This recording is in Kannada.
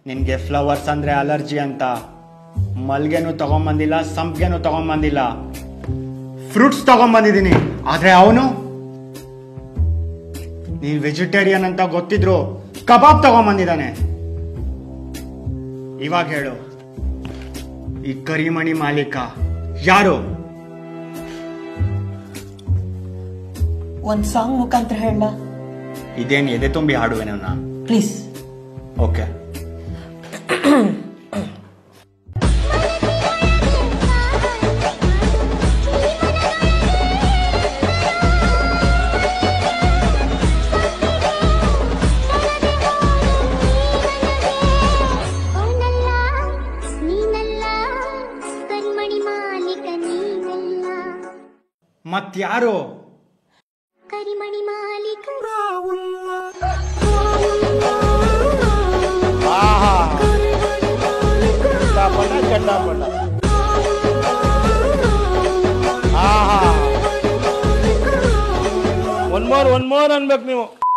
ನಿನ್ಗೆ ಫ್ಲವರ್ಸ್ ಅಂದ್ರೆ ಅಲರ್ಜಿ ಅಂತ ಮಲ್ಗೆನೂ ತಗೊಂಬಂದಿಲ್ಲ ಸಂಪಿಗೆನೂ ತಗೊಂಬಂದಿಲ್ಲ ಫ್ರೂಟ್ಸ್ ತಗೊಂಬಂದಿದ್ದೀನಿ ಆದ್ರೆ ಅವನು ನೀನ್ ವೆಜಿಟೇರಿಯನ್ ಅಂತ ಗೊತ್ತಿದ್ರು ಕಬಾಬ್ ತಗೊಂಬಂದಿದ್ದಾನೆ ಇವಾಗ ಹೇಳು ಈ ಕರಿಮಣಿ ಮಾಲೀಕ ಯಾರು ಒಂದ್ ಸಾಂಗ್ ಮುಖಾಂತರ ಹೇಳ ಇದೇನ್ ಎದೆ ತುಂಬಿ ಹಾಡುವೆನ ಪ್ಲೀಸ್ ಓಕೆ ಅವನಲ್ಲ ನೀನಲ್ಲ ಕಣ್ಮಣಿ ಮಾಲೀಕ ನೀನಲ್ಲ ಮತ್ಯಾರು ಕರಿಮಣಿ ಮಾಲೀಕ ಚಟಾಪಟ ಚಟಾಪಟ ಆಹಾ ಒನ್ ಮೋರ್ ಒನ್ ಮೋರ್ ಅನ್ಬೇಕು ನೀವು